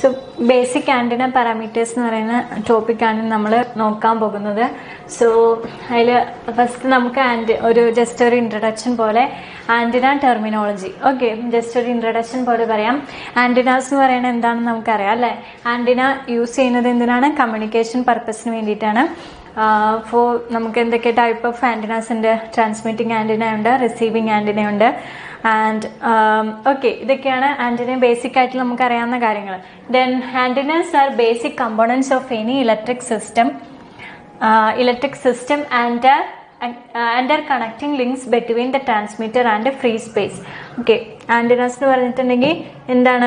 So basic antenna parameters എന്ന് പറയുന്ന ടോപ്പിക്കാണ് നമ്മൾ നോക്കാൻ പോകുന്നത് സോ അതിൽ ഫസ്റ്റ് നമുക്ക് ആൻറ്റി ഒരു ജസ്റ്റ് ഒരു ഇൻട്രഡക്ഷൻ പോലെ ആൻറ്റിന ടെർമിനോളജി ഓക്കെ ജസ്റ്റ് ഒരു ഇൻട്രഡക്ഷൻ പോലെ പറയാം ആൻറ്റിനാസ് എന്ന് പറയുന്നത് എന്താണെന്ന് നമുക്കറിയാം അല്ലേ ആൻറ്റിന യൂസ് ചെയ്യുന്നത് എന്തിനാണ് കമ്മ്യൂണിക്കേഷൻ പർപ്പസിന് വേണ്ടിയിട്ടാണ് ഫോർ നമുക്ക് എന്തൊക്കെ ടൈപ്പ് ഓഫ് ആൻറ്റിനാസ് ഉണ്ട് ട്രാൻസ്മിറ്റിംഗ് ആൻറ്റിന ഉണ്ട് റിസീവിങ് ആൻറ്റിന ഉണ്ട് ആൻഡ് ഓക്കെ ഇതൊക്കെയാണ് ആൻറ്റിന ബേസിക് ആയിട്ട് നമുക്ക് അറിയാവുന്ന കാര്യങ്ങൾ then antennas are basic components of any electric system electric system and and are connecting links between the transmitter and free space okay antennas എന്ന് പറഞ്ഞിട്ടുണ്ടെങ്കിൽ എന്താണ്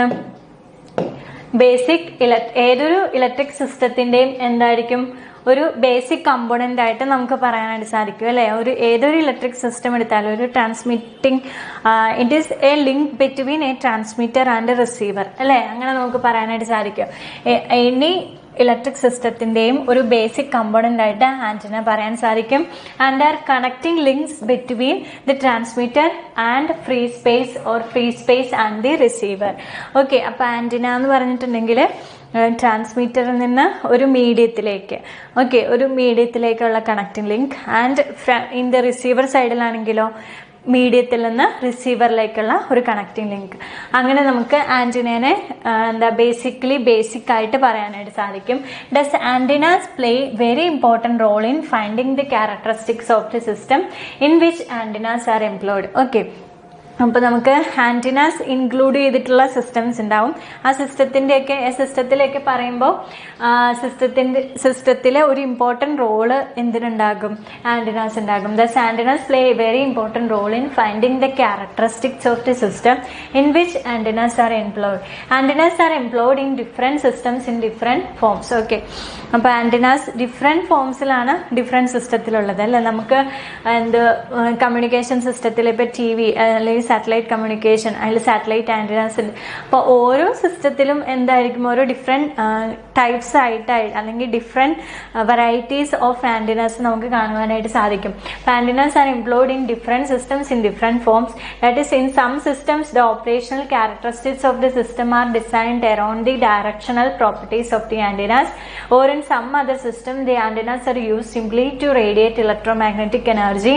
ബേസിക് ഇല ഏതൊരു ഇലക്ട്രിക് സിസ്റ്റത്തിൻ്റെയും എന്തായിരിക്കും ഒരു ബേസിക് കമ്പോണൻ്റ് ആയിട്ട് നമുക്ക് പറയാനായിട്ട് സാധിക്കും അല്ലേ ഒരു ഏതൊരു ഇലക്ട്രിക് സിസ്റ്റം എടുത്താലും ഒരു transmitting it is a link between a transmitter and receiver അല്ലേ അങ്ങനെ നമുക്ക് പറയാനായിട്ട് സാധിക്കും എനി ഇലക്ട്രിക് സിസ്റ്റത്തിൻ്റെയും ഒരു ബേസിക് കമ്പോണൻ്റ് ആയിട്ട് ആൻറ്റിന പറയാൻ സാധിക്കും and are connecting links between the transmitter and free space or free space and the receiver okay അപ്പോൾ ആൻറ്റിന എന്ന് പറഞ്ഞിട്ടുണ്ടെങ്കിൽ ട്രാൻസ്മിറ്ററിൽ നിന്ന് ഒരു മീഡിയത്തിലേക്ക് ഓക്കെ ഒരു മീഡിയത്തിലേക്കുള്ള connecting link and in the receiver സൈഡിലാണെങ്കിലോ മീഡിയത്തിൽ നിന്ന് റിസീവറിലേക്കുള്ള ഒരു കണക്റ്റിംഗ് ലിങ്ക് അങ്ങനെ നമുക്ക് ആൻറ്റിനേനെ എന്താ ബേസിക്കലി ബേസിക് ആയിട്ട് പറയാനായിട്ട് സാധിക്കും does antennas play very important role in finding the characteristics of the system in which antennas are employed okay അപ്പോൾ നമുക്ക് ആൻറ്റിനാസ് ഇൻക്ലൂഡ് ചെയ്തിട്ടുള്ള സിസ്റ്റംസ് ഉണ്ടാവും ആ സിസ്റ്റത്തിൻ്റെയൊക്കെ സിസ്റ്റത്തിലേക്ക് പറയുമ്പോൾ സിസ്റ്റത്തിൻ്റെ സിസ്റ്റത്തിലെ ഒരു ഇമ്പോർട്ടൻറ്റ് റോള് എന്തിനുണ്ടാകും ആൻറ്റിനാസ് ഉണ്ടാകും thus antennas play a very important role in finding the characteristics of the system in which antennas are employed antennas are employed in different systems in different forms okay അപ്പോൾ antennas different ഫോംസിലാണ് different സിസ്റ്റത്തിലുള്ളത് അല്ലേ നമുക്ക് എന്ത് communication സിസ്റ്റത്തിൽ ഇപ്പോൾ T V അല്ലെങ്കിൽ satellite communication അതിൽ സാറ്റലൈറ്റ് ആൻറ്റിനാസ് ഉണ്ട് അപ്പോൾ ഓരോ സിസ്റ്റത്തിലും എന്തായിരിക്കും ഓരോ ഡിഫറെൻറ്റ് ടൈപ്സ് ആയിട്ടായി അല്ലെങ്കിൽ ഡിഫറെൻറ്റ് വെറൈറ്റീസ് ഓഫ് ആൻറ്റിനാസ് നമുക്ക് കാണുവാനായിട്ട് സാധിക്കും അപ്പോൾ antennas are employed in different systems in different forms that is in some systems the operational characteristics of the system are designed around the directional properties of the antennas or in some other system the antennas are used simply to radiate electromagnetic energy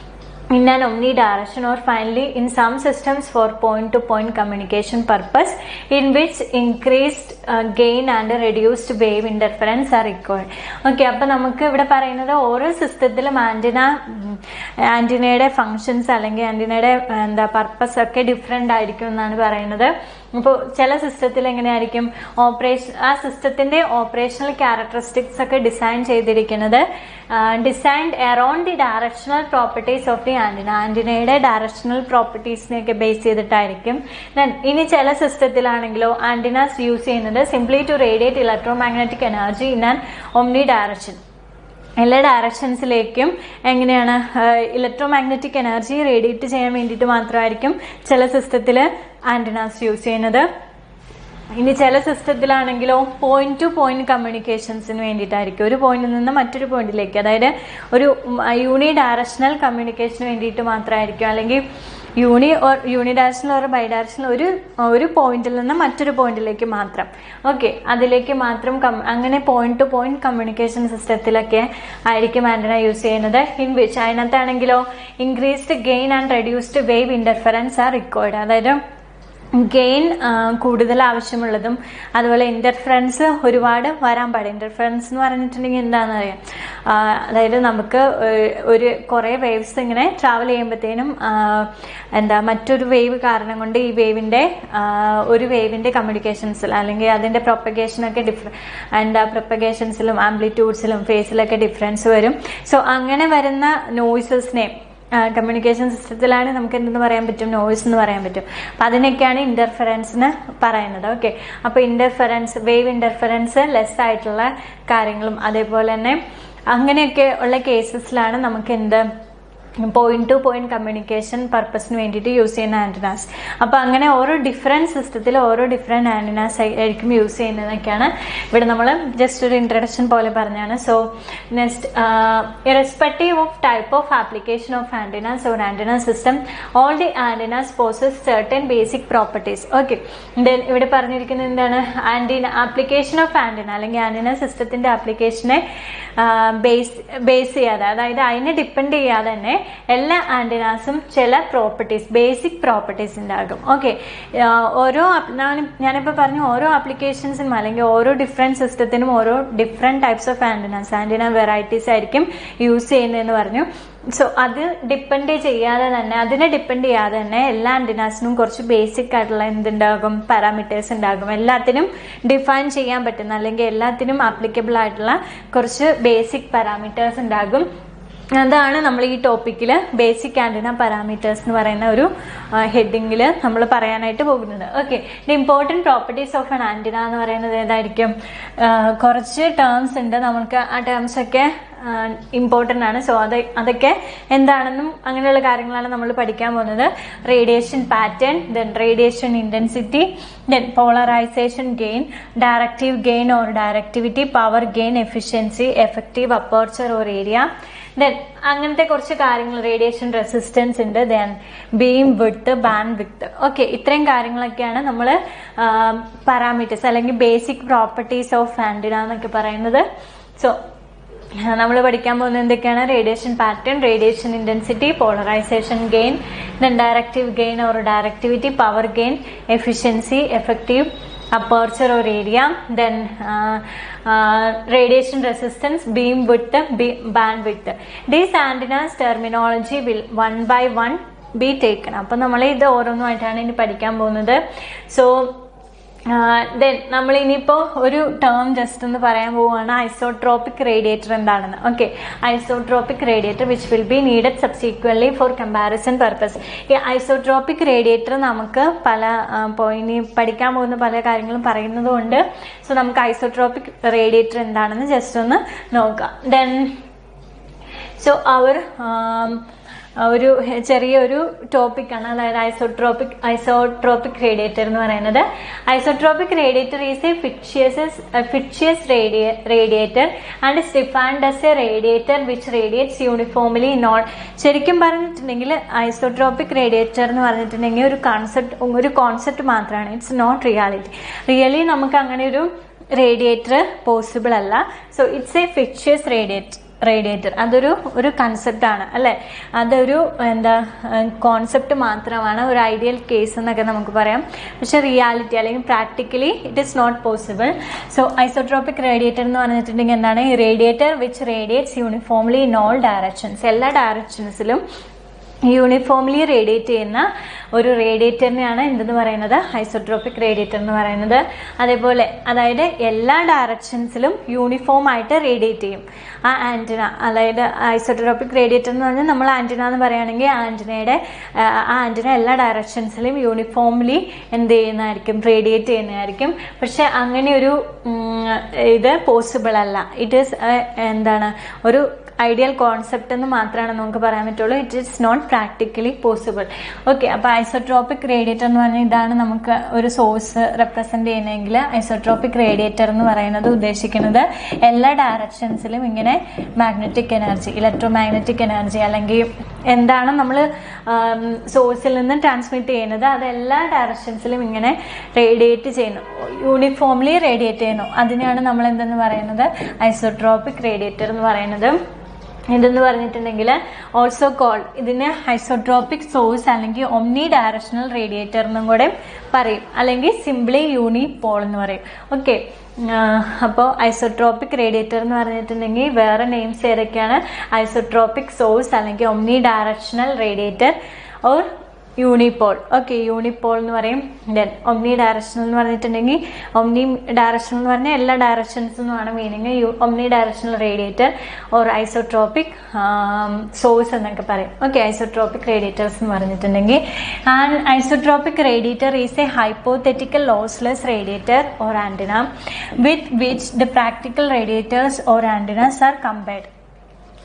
in an omnidirection or finally in some systems for point to point communication purpose in which increased uh, gain and reduced wave interference are required okay അപ്പോൾ നമുക്ക് ഇവിടെ പറയുന്നത് ഓരോ സിസ്റ്റത്തിലും antenna ആൻറ്റിനയുടെ functions അല്ലെങ്കിൽ ആൻറ്റിനയുടെ എന്താ purpose ഒക്കെ different ആയിരിക്കും എന്നാണ് പറയുന്നത് അപ്പോൾ ചില സിസ്റ്റത്തിൽ എങ്ങനെയായിരിക്കും ഓപ്പറേഷൻ ആ സിസ്റ്റത്തിന്റെ ഓപ്പറേഷണൽ ക്യാരക്ടറിസ്റ്റിക്സ് ഒക്കെ ഡിസൈൻ ചെയ്തിരിക്കുന്നത് designed around the directional properties of the antenna ആൻറ്റിനയുടെ ഡയറക്ഷണൽ പ്രോപ്പർട്ടീസിനെയൊക്കെ ബേസ് ചെയ്തിട്ടായിരിക്കും ഇനി ചില സിസ്റ്റത്തിലാണെങ്കിലോ ആൻറ്റിനാസ് യൂസ് ചെയ്യുന്നത് simply to radiate electromagnetic energy in an omni direction എല്ലാ ഡയറക്ഷൻസിലേക്കും എങ്ങനെയാണ് ഇലക്ട്രോ മാഗ്നറ്റിക് എനർജി റേഡിയേറ്റ് ചെയ്യാൻ വേണ്ടിയിട്ട് മാത്രമായിരിക്കും ചില സിസ്റ്റത്തിൽ ആൻറ്റിനാസ് യൂസ് ചെയ്യുന്നത് ഇനി ചില സിസ്റ്റത്തിലാണെങ്കിലോ പോയിന്റ് ടു പോയിന്റ് കമ്മ്യൂണിക്കേഷൻസിന് വേണ്ടിയിട്ടായിരിക്കും ഒരു പോയിന്റിൽ നിന്ന് മറ്റൊരു പോയിന്റിലേക്ക് അതായത് ഒരു യൂണി ഡയറക്ഷണൽ കമ്മ്യൂണിക്കേഷന് വേണ്ടിയിട്ട് മാത്രമായിരിക്കും അല്ലെങ്കിൽ uni or unidirectional or bidirectional ഒരു ഒരു പോയിന്റിൽ നിന്ന് മറ്റൊരു പോയിന്റിലേക്ക് മാത്രം ഓക്കെ അതിലേക്ക് മാത്രം അങ്ങനെ പോയിന്റ് ടു പോയിന്റ് കമ്മ്യൂണിക്കേഷൻ സിസ്റ്റത്തിലൊക്കെ ആയിരിക്കും ആൻറ്റന യൂസ് ചെയ്യുന്നത് ഇൻ വിച്ച് അതിനകത്താണെങ്കിലോ increased gain and reduced wave interference are required അതായത് ഗെയിൻ കൂടുതൽ ആവശ്യമുള്ളതും അതുപോലെ ഇൻ്റർഫറൻസ് ഒരുപാട് വരാൻ പാടില്ല ഇൻ്റർഫറൻസ് എന്ന് പറഞ്ഞിട്ടുണ്ടെങ്കിൽ എന്താണെന്ന് അറിയാം അതായത് നമുക്ക് ഒരു കുറേ വേവ്സ് ഇങ്ങനെ ട്രാവൽ ചെയ്യുമ്പോഴത്തേനും എന്താ മറ്റൊരു വേവ് കാരണം കൊണ്ട് ഈ വേവിൻ്റെ ഒരു വേവിൻ്റെ കമ്മ്യൂണിക്കേഷൻസിൽ അല്ലെങ്കിൽ അതിൻ്റെ പ്രൊപ്പഗേഷനൊക്കെ ഡിഫറെ എന്താ പ്രൊപ്പഗേഷൻസിലും ആംപ്ലിറ്റ്യൂഡ്സിലും ഫേസിലൊക്കെ ഡിഫറൻസ് വരും സോ അങ്ങനെ വരുന്ന നോയ്സസിനെ കമ്മ്യൂണിക്കേഷൻ സിസ്റ്റത്തിലാണ് നമുക്ക് എന്തെന്ന് പറയാൻ പറ്റും നോയ്സ് എന്ന് പറയാൻ പറ്റും അപ്പം അതിനൊക്കെയാണ് ഇൻ്റർഫറൻസിന് പറയുന്നത് ഓക്കെ അപ്പോൾ ഇൻ്റർഫറൻസ് വേവ് ഇൻ്റർഫറൻസ് ലെസ് ആയിട്ടുള്ള കാര്യങ്ങളും അതേപോലെ തന്നെ അങ്ങനെയൊക്കെ ഉള്ള കേസസിലാണ് നമുക്ക് എന്ത് പോയിന്റ് ടു പോയിന്റ് കമ്മ്യൂണിക്കേഷൻ പർപ്പസിന് വേണ്ടിയിട്ട് യൂസ് ചെയ്യുന്ന ആൻറ്റിനാസ് അപ്പോൾ അങ്ങനെ ഓരോ ഡിഫറെൻറ്റ് സിസ്റ്റത്തിൽ ഓരോ ഡിഫറെൻറ്റ് ആൻറ്റിനാസ് ആയിരിക്കും യൂസ് ചെയ്യുന്നതൊക്കെയാണ് ഇവിടെ നമ്മൾ ജസ്റ്റ് ഒരു ഇൻട്രഡക്ഷൻ പോലെ പറഞ്ഞാണ് so next irrespective of type of application of antennas or antenna system all the antennas possess certain basic properties okay then ഇവിടെ പറഞ്ഞിരിക്കുന്നത് എന്താണ് ആൻറ്റിന ആപ്ലിക്കേഷൻ ഓഫ് ആൻറ്റിന അല്ലെങ്കിൽ ആൻറ്റിന സിസ്റ്റത്തിൻ്റെ ആപ്ലിക്കേഷനെ ബേസ് ബേസ് ചെയ്യാതെ അതായത് അതിനെ ഡിപ്പെൻഡ് ചെയ്യാതെ തന്നെ എല്ലാ ആൻറ്റിനാസും ചില പ്രോപ്പർട്ടീസ് ബേസിക് പ്രോപ്പർട്ടീസ് ഉണ്ടാകും ഓക്കെ ഓരോ ഞാനിപ്പോൾ പറഞ്ഞു ഓരോ ആപ്ലിക്കേഷൻസിനും അല്ലെങ്കിൽ ഓരോ ഡിഫറെൻറ്റ് സിസ്റ്റത്തിനും ഓരോ different types of antennas antenna varieties ആയിരിക്കും യൂസ് ചെയ്യുന്നതെന്ന് പറഞ്ഞു സോ അത് ഡിപ്പെൻഡ് ചെയ്യാതെ തന്നെ അതിനെ ഡിപ്പെൻഡ് ചെയ്യാതെ തന്നെ എല്ലാ ആൻറ്റിനാസിനും കുറച്ച് ബേസിക് ആയിട്ടുള്ള എന്തുണ്ടാകും പാരാമീറ്റേഴ്സ് ഉണ്ടാകും എല്ലാത്തിനും ഡിഫൈൻ ചെയ്യാൻ പറ്റുന്ന അല്ലെങ്കിൽ എല്ലാത്തിനും ആപ്ലിക്കബിൾ ആയിട്ടുള്ള കുറച്ച് ബേസിക് പാരാമീറ്റേഴ്സ് ഉണ്ടാകും അതാണ് നമ്മൾ ഈ ടോപ്പിക്കിൽ ബേസിക് ആൻറ്റിന പാരാമീറ്റേഴ്സ് എന്ന് പറയുന്ന ഒരു ഹെഡിങ്ങിൽ നമ്മൾ പറയാനായിട്ട് പോകുന്നത് okay the important properties of an antenna എന്ന് പറയുന്നത് ഏതായിരിക്കും കുറച്ച് ടേംസ് ഉണ്ട് നമുക്ക് ആ ടേംസ് ഒക്കെ ഇമ്പോർട്ടൻ്റ് ആണ് സോ അത് അതൊക്കെ എന്താണെന്നും അങ്ങനെയുള്ള കാര്യങ്ങളാണ് നമ്മൾ പഠിക്കാൻ പോകുന്നത് radiation pattern then radiation intensity then polarisation gain directive gain or directivity power gain efficiency effective aperture or area then അങ്ങനത്തെ കുറച്ച് കാര്യങ്ങൾ റേഡിയേഷൻ റെസിസ്റ്റൻസ് ഉണ്ട് then beamwidth bandwidth okay ഇത്രയും കാര്യങ്ങളൊക്കെയാണ് നമ്മൾ പാരാമീറ്റേഴ്സ് അല്ലെങ്കിൽ ബേസിക് പ്രോപ്പർട്ടീസ് ഓഫ് ആൻറ്റിന എന്നൊക്കെ പറയുന്നത് സോ നമ്മൾ പഠിക്കാൻ പോകുന്നത് എന്തൊക്കെയാണ് radiation pattern radiation intensity polarisation gain then directive gain or directivity power gain efficiency effective aperture or area then uh, uh, radiation resistance beam width be- bandwidth these antennas terminology will one by one be taken അപ്പോൾ നമ്മൾ ഇത് ഓരോന്നുമായിട്ടാണ് ഇനി പഠിക്കാൻ പോകുന്നത് so then നമ്മൾ ഇനിയിപ്പോൾ ഒരു term just ഒന്ന് പറയാൻ പോവുകയാണ് ഐസോട്രോപിക് റേഡിയേറ്റർ എന്താണെന്ന് okay isotropic radiator which will be needed subsequently for comparison purpose ഈ ഐസോട്രോപിക് റേഡിയേറ്റർ നമുക്ക് പല ഇപ്പോൾ ഇനി പഠിക്കാൻ പോകുന്ന പല കാര്യങ്ങളും പറയുന്നത് കൊണ്ട് സോ നമുക്ക് ഐസോട്രോപിക് റേഡിയേറ്റർ എന്താണെന്ന് ജസ്റ്റ് ഒന്ന് നോക്കാം ദെൻ സോ അവർ ഒരു ചെറിയൊരു ടോപ്പിക്കാണ് അതായത് ഐസോട്രോപിക് ഐസോട്രോപിക് റേഡിയേറ്റർ എന്ന് പറയുന്നത് isotropic radiator is a fictitious fictitious radiator and is defined as a radiator which radiates uniformly non ശരിക്കും പറഞ്ഞിട്ടുണ്ടെങ്കിൽ ഐസോട്രോപിക് റേഡിയേറ്റർ എന്ന് പറഞ്ഞിട്ടുണ്ടെങ്കിൽ ഒരു കോൺസെപ്റ്റ് ഒരു കോൺസെപ്റ്റ് മാത്രമാണ് ഇറ്റ്സ് നോട്ട് റിയാലിറ്റി റിയലി നമുക്ക് അങ്ങനെ ഒരു റേഡിയേറ്റർ പോസിബിൾ അല്ല so it's a fictitious radiator radiator അതൊരു ഒരു കൺസെപ്റ്റ് ആണ് അല്ലേ അതൊരു എന്താ കോൺസെപ്റ്റ് മാത്രമാണ് ഒരു ഐഡിയൽ കേസ് എന്നൊക്കെ നമുക്ക് പറയാം പക്ഷെ റിയാലിറ്റി അല്ലെങ്കിൽ practically it is not possible so isotropic radiator എന്ന് പറഞ്ഞിട്ടുണ്ടെങ്കിൽ എന്താണ് radiator which radiates uniformly in all directions എല്ലാ ഡയറക്ഷൻസിലും യൂണിഫോംലി റേഡിയേറ്റ് ചെയ്യുന്ന ഒരു റേഡിയേറ്ററിനെയാണ് എന്തെന്ന് പറയുന്നത് ഐസോട്രോപിക് റേഡിയേറ്റർ എന്ന് പറയുന്നത് അതേപോലെ അതായത് എല്ലാ ഡയറക്ഷൻസിലും യൂണിഫോം ആയിട്ട് റേഡിയേറ്റ് ചെയ്യും ആ ആൻറ്റിന അതായത് ഐസോട്രോപിക് റേഡിയേറ്റർ എന്ന് പറഞ്ഞാൽ നമ്മൾ ആൻറ്റിന എന്ന് പറയുകയാണെങ്കിൽ ആൻറ്റിനയുടെ ആ ആൻറ്റിന എല്ലാ ഡയറക്ഷൻസിലും യൂണിഫോംലി എന്ത് ചെയ്യുന്നതായിരിക്കും റേഡിയേറ്റ് ചെയ്യുന്നതായിരിക്കും പക്ഷെ അങ്ങനെ ഒരു ഇത് പോസിബിൾ അല്ല ഇറ്റ് ഈസ് എന്താണ് ഒരു ഐഡിയൽ കോൺസെപ്റ്റ് എന്ന് മാത്രമാണ് നമുക്ക് പറയാൻ പറ്റുള്ളൂ it is not practically possible okay അപ്പോൾ ഐസോട്രോപിക് റേഡിയേറ്റർ എന്ന് പറഞ്ഞാൽ ഇതാണ് നമുക്ക് ഒരു സോഴ്സ് റെപ്രസെന്റ് ചെയ്യുന്നതെങ്കിൽ ഐസോട്രോപിക് റേഡിയേറ്റർ എന്ന് പറയുന്നത് ഉദ്ദേശിക്കുന്നത് എല്ലാ ഡയറക്ഷൻസിലും ഇങ്ങനെ magnetic energy electromagnetic energy അല്ലെങ്കിൽ എന്താണ് നമ്മൾ സോഴ്സിൽ നിന്ന് ട്രാൻസ്മിറ്റ് ചെയ്യുന്നത് അത് എല്ലാ ഡയറക്ഷൻസിലും ഇങ്ങനെ റേഡിയേറ്റ് ചെയ്യുന്നു യൂണിഫോംലി റേഡിയേറ്റ് ചെയ്യുന്നു അതിനെയാണ് നമ്മൾ എന്തെന്ന് പറയുന്നത് ഐസോട്രോപിക് റേഡിയേറ്റർ എന്ന് പറയുന്നത് ഇതെന്ന് പറഞ്ഞിട്ടുണ്ടെങ്കിൽ ഓൾസോ കോൾ ഇതിന് ഐസോട്രോപിക് സോഴ്സ് അല്ലെങ്കിൽ ഒമ്നി ഡയറക്ഷണൽ റേഡിയേറ്റർ എന്നും കൂടെ പറയും അല്ലെങ്കിൽ സിംപ്ലി യൂണി പോൾ എന്ന് പറയും ഓക്കെ അപ്പോൾ ഐസോട്രോപിക് റേഡിയേറ്റർ എന്ന് പറഞ്ഞിട്ടുണ്ടെങ്കിൽ വേറെ നെയിംസ് ഏതൊക്കെയാണ് ഐസോട്രോപിക് സോഴ്സ് അല്ലെങ്കിൽ Omni directional radiator or unipole okay unipole എന്ന് പറയും ദെൻ ഒമ്നി ഡയറക്ഷണൽ എന്ന് പറഞ്ഞിട്ടുണ്ടെങ്കിൽ ഒമ്നി ഡയറക്ഷണൽ എന്ന് പറഞ്ഞാൽ എല്ലാ ഡയറക്ഷൻസ് എന്നുമാണ് meaning omni directional radiator or isotropic source എന്നൊക്കെ പറയും ഓക്കെ ഐസോട്രോപിക് റേഡിയേറ്റേഴ്സ് എന്ന് പറഞ്ഞിട്ടുണ്ടെങ്കിൽ and isotropic radiator is a hypothetical lossless radiator or antenna with which the practical radiators or antennas are compared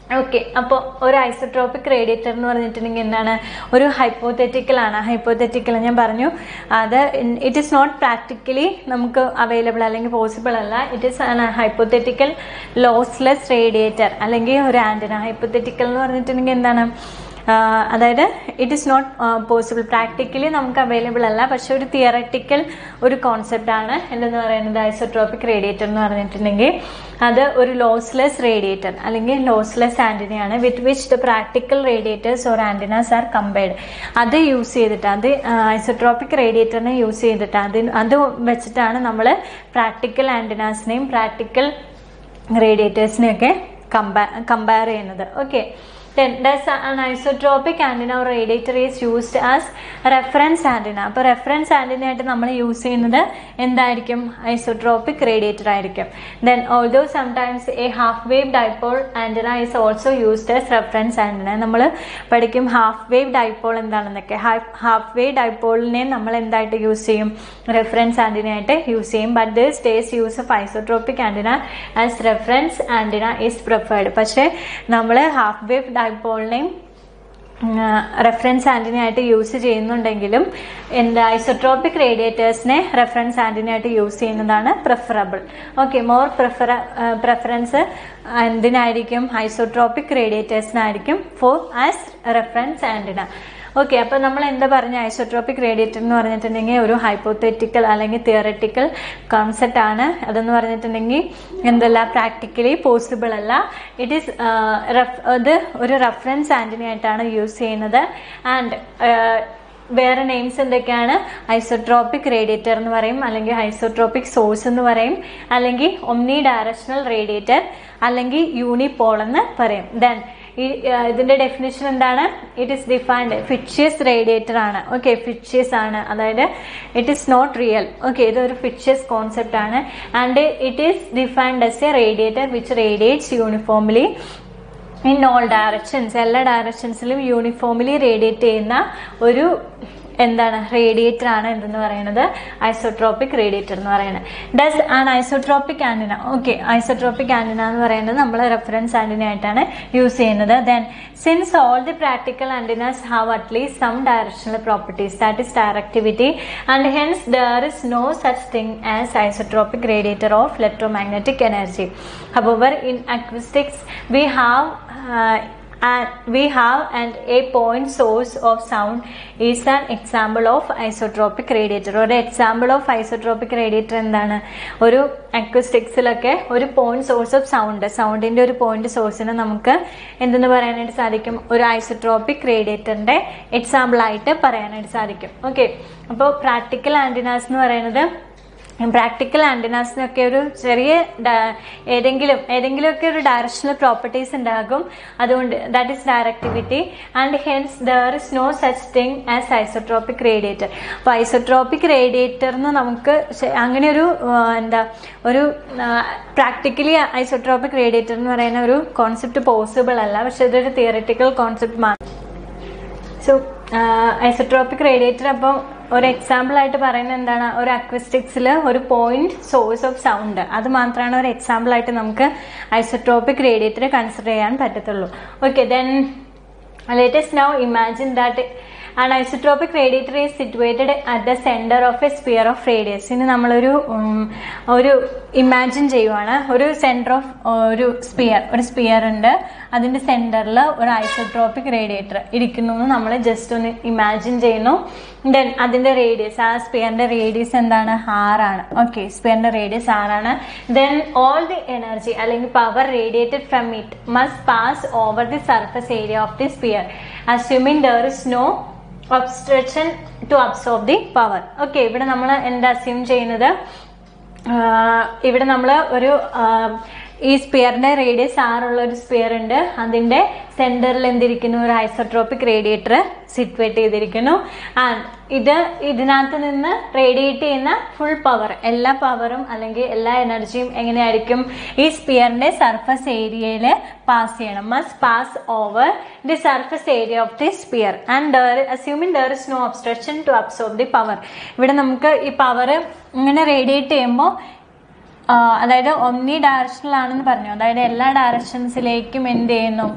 okay അപ്പോൾ ഒരു isotropic radiator എന്ന് പറഞ്ഞിട്ടുണ്ടെങ്കിൽ എന്താണ് ഒരു ഹൈപ്പോത്തറ്റിക്കൽ ആണ് ഹൈപ്പോത്തറ്റിക്കൽ ഞാൻ പറഞ്ഞു അത് ഇറ്റ് ഈസ് നോട്ട് പ്രാക്ടിക്കലി നമുക്ക് അവൈലബിൾ അല്ലെങ്കിൽ പോസിബിൾ അല്ല it is hypothetical lossless radiator അല്ലെങ്കിൽ ഒരു ആൻറ്റന ഹൈപ്പോത്തറ്റിക്കൽ എന്ന് പറഞ്ഞിട്ടുണ്ടെങ്കിൽ എന്താണ് ആഹ് അതായത് it is not possible practically നമുക്ക് അവൈലബിൾ അല്ല പക്ഷെ ഒരു തിയററ്റിക്കൽ ഒരു കോൺസെപ്റ്റ് ആണ് എന്തെന്ന് പറയുന്നത് ഐസോട്രോപിക് റേഡിയേറ്റർ എന്ന് പറഞ്ഞിട്ടുണ്ടെങ്കിൽ അത് ഒരു ലോസ്ലെസ് റേഡിയേറ്റർ അല്ലെങ്കിൽ ലോസ്ലെസ് ആൻറ്റിനയാണ് with which the practical radiators or antennas are compared അത് യൂസ് ചെയ്തിട്ട് അത് ഐസോട്രോപിക് റേഡിയേറ്ററിനെ യൂസ് ചെയ്തിട്ട് അതിന് അത് വെച്ചിട്ടാണ് നമ്മൾ പ്രാക്ടിക്കൽ ആൻറ്റിനാസിനെയും പ്രാക്ടിക്കൽ റേഡിയേറ്റേഴ്സിനെയൊക്കെ കമ്പാ കമ്പയർ ചെയ്യുന്നത് okay then does an isotropic antenna or radiator is used as reference antenna അപ്പോൾ റെഫറൻസ് ആൻറ്റിന ആയിട്ട് നമ്മൾ യൂസ് ചെയ്യുന്നത് എന്തായിരിക്കും ഐസോട്രോപിക് റേഡിയേറ്റർ ആയിരിക്കും then although sometimes a half wave dipole antenna is also used as reference antenna നമ്മൾ പഠിക്കും half wave dipole എന്താണെന്നൊക്കെ half wave ഡൈപോളിനെ നമ്മൾ എന്തായിട്ട് യൂസ് ചെയ്യും റെഫറൻസ് ആൻറ്റിന ആയിട്ട് യൂസ് ചെയ്യും but this days use of isotropic antenna as reference antenna is preferred പക്ഷേ നമ്മൾ ഹാഫ് വേവ് ഡൈപോളിനെയും റെഫറൻസ് ആൻറ്റിന ആയിട്ട് യൂസ് ചെയ്യുന്നുണ്ടെങ്കിലും എന്താ ഐസോട്രോപിക് റേഡിയേറ്റേഴ്സിനെ റെഫറൻസ് ആൻറ്റിന ആയിട്ട് യൂസ് ചെയ്യുന്നതാണ് പ്രിഫറബിൾ ഓക്കെ മോർ പ്രിഫറ പ്രിഫറൻസ് എന്തിനായിരിക്കും ഐസോട്രോപിക് റേഡിയേറ്റേഴ്സിനായിരിക്കും for as reference antenna okay അപ്പോൾ നമ്മൾ എന്താ പറഞ്ഞ ഐസോട്രോപിക് റേഡിയേറ്റർ എന്ന് പറഞ്ഞിട്ടുണ്ടെങ്കിൽ ഒരു ഹൈപ്പോത്തറ്റിക്കൽ അല്ലെങ്കിൽ തിയററ്റിക്കൽ കോൺസെപ്റ്റ് ആണ് അതെന്ന് പറഞ്ഞിട്ടുണ്ടെങ്കിൽ എന്തല്ല പ്രാക്ടിക്കലി പോസിബിൾ അല്ല ഇറ്റ് ഈസ് ഇത് ഒരു റെഫറൻസ് ആൻറ്റിന ആയിട്ടാണ് യൂസ് ചെയ്യുന്നത് ആൻഡ് വേറെ നെയിംസ് എന്തൊക്കെയാണ് ഐസോട്രോപിക് റേഡിയേറ്റർ എന്ന് പറയും അല്ലെങ്കിൽ ഐസോട്രോപിക് സോഴ്സ് എന്ന് പറയും അല്ലെങ്കിൽ ഒമ്നി ഡയറക്ഷണൽ റേഡിയേറ്റർ അല്ലെങ്കിൽ യൂണിപോൾ എന്ന് പറയും ദെൻ ഈ ഇതിന്റെ ഡെഫിനേഷൻ എന്താണ് it is defined fictitious radiator ആണ് ഓക്കെ ഫിക്ഷ്യസ് ആണ് അതായത് it is not real okay ഇതൊരു ഫിക്ഷ്യസ് കോൺസെപ്റ്റ് ആണ് and it is defined as a radiator which radiates uniformly in all directions എല്ലാ ഡയറക്ഷൻസിലും യൂണിഫോംലി റേഡിയേറ്റ് ചെയ്യുന്ന ഒരു എന്താണ് റേഡിയേറ്റർ ആണ് എന്തെന്ന് പറയുന്നത് ഐസോട്രോപിക് റേഡിയേറ്റർ എന്ന് പറയുന്നത് does an isotropic antenna okay isotropic antenna എന്ന് പറയുന്നത് നമ്മൾ റെഫറൻസ് ആൻറ്റിന ആയിട്ടാണ് യൂസ് ചെയ്യുന്നത് then since all the practical antennas have at least some directional properties that is directivity and hence there is no such thing as isotropic radiator of electromagnetic energy however in acoustics we have uh, and we have and a point source of sound is an example of isotropic radiator ഒരു example of isotropic radiator എന്താണ് ഒരു അക്വസ്റ്റിക്സിലൊക്കെ ഒരു point source of sound സൗണ്ടിന്റെ ഒരു point സോഴ്സിനെ നമുക്ക് എന്തെന്ന് പറയാനായിട്ട് സാധിക്കും ഒരു ഐസോട്രോപിക് റേഡിയേറ്ററിന്റെ എക്സാമ്പിൾ ആയിട്ട് പറയാനായിട്ട് സാധിക്കും ഓക്കെ അപ്പോൾ പ്രാക്ടിക്കൽ ആന്റിനാസ് എന്ന് പറയുന്നത് പ്രാക്ടിക്കൽ ആൻറ്റിനാസിനൊക്കെ ഒരു ചെറിയ ഡ- ഏതെങ്കിലും ഏതെങ്കിലുമൊക്കെ ഒരു ഡയറക്ഷണൽ പ്രോപ്പർട്ടീസ് ഉണ്ടാകും അതുകൊണ്ട് that is directivity and hence there is no such thing as isotropic radiator അപ്പോൾ ഐസോട്രോപിക് റേഡിയേറ്ററിന് നമുക്ക് ശ- അങ്ങനെ ഒരു ആ, എന്താ ഒരു പ്രാക്ടിക്കലി ഐസോട്രോപിക് റേഡിയേറ്റർ എന്ന് പറയുന്ന ഒരു കോൺസെപ്റ്റ് പോസിബിൾ അല്ല പക്ഷെ ഇതൊരു തിയററ്റിക്കൽ കോൺസെപ്റ്റ് മാത്രം സോ ഐസോട്രോപിക് റേഡിയേറ്റർ അപ്പം ഒരു എക്സാമ്പിൾ ആയിട്ട് പറയുന്നത് എന്താണ് ഒരു അക്വസ്റ്റിക്സിൽ ഒരു പോയിന്റ് സോഴ്സ് ഓഫ് സൗണ്ട് അത് മാത്രമാണ് ഒരു എക്സാമ്പിൾ ആയിട്ട് നമുക്ക് ഐസോട്രോപിക് റേഡിയേറ്റർ കൺസിഡർ ചെയ്യാൻ പറ്റത്തുള്ളൂ okay then let us now imagine that and isotropic radiator is situated at the centre of a sphere of radius ഇനി നമ്മളൊരു ഉം, ഒരു ഇമാജിൻ ചെയ്യുവാണ് ഒരു സെന്റർ ഓഫ് ഒരു സ്പിയർ ഒരു സ്പിയർ ഉണ്ട് അതിന്റെ സെന്ററിൽ ഒരു ഐസോട്രോപിക് റേഡിയേറ്റർ ഇരിക്കുന്നു എന്ന് നമ്മൾ ജസ്റ്റ് ഒന്ന് ഇമാജിൻ ചെയ്യുന്നു ദെൻ അതിന്റെ റേഡിയസ് ആ സ്പിയറിന്റെ റേഡിയസ് എന്താണ് ആറാണ് ഓക്കെ സ്പിയറിന്റെ റേഡിയസ് ആറാണ് ദെൻ ഓൾ ദി എനർജി അല്ലെങ്കിൽ power radiated from it must pass over the surface area of the sphere assuming there is no obstruction to absorb the power okay ഇവിടെ നമ്മൾ എന്താ assume ചെയ്യുന്നത് ആഹ് ഇവിടെ നമ്മൾ ഒരു ആഹ് ഈ സ്പിയറിന്റെ റേഡിയസ് ആറുള്ള ഒരു സ്പിയർ ഉണ്ട് അതിന്റെ സെന്ററിൽ എന്തിരിക്കുന്നു ഒരു ഐസോട്രോപിക് റേഡിയേറ്റർ സിറ്റുവേറ്റ് ചെയ്തിരിക്കുന്നു ആൻഡ് ഇത് ഇതിനകത്ത് നിന്ന് റേഡിയേറ്റ് ചെയ്യുന്ന ഫുൾ പവർ എല്ലാ പവറും അല്ലെങ്കിൽ എല്ലാ എനർജിയും എങ്ങനെയായിരിക്കും ഈ സ്പിയറിന്റെ സർഫസ് ഏരിയയിൽ പാസ് ചെയ്യണം must pass over the surface area of the sphere and assuming there is no obstruction to absorb the power ഇവിടെ നമുക്ക് ഈ പവർ ഇങ്ങനെ റേഡിയേറ്റ് ചെയ്യുമ്പോൾ അതായത് ഒന്നി ഡയറക്ഷനിലാണെന്ന് പറഞ്ഞു അതായത് എല്ലാ ഡയറക്ഷൻസിലേക്കും എന്ത് ചെയ്യുന്നു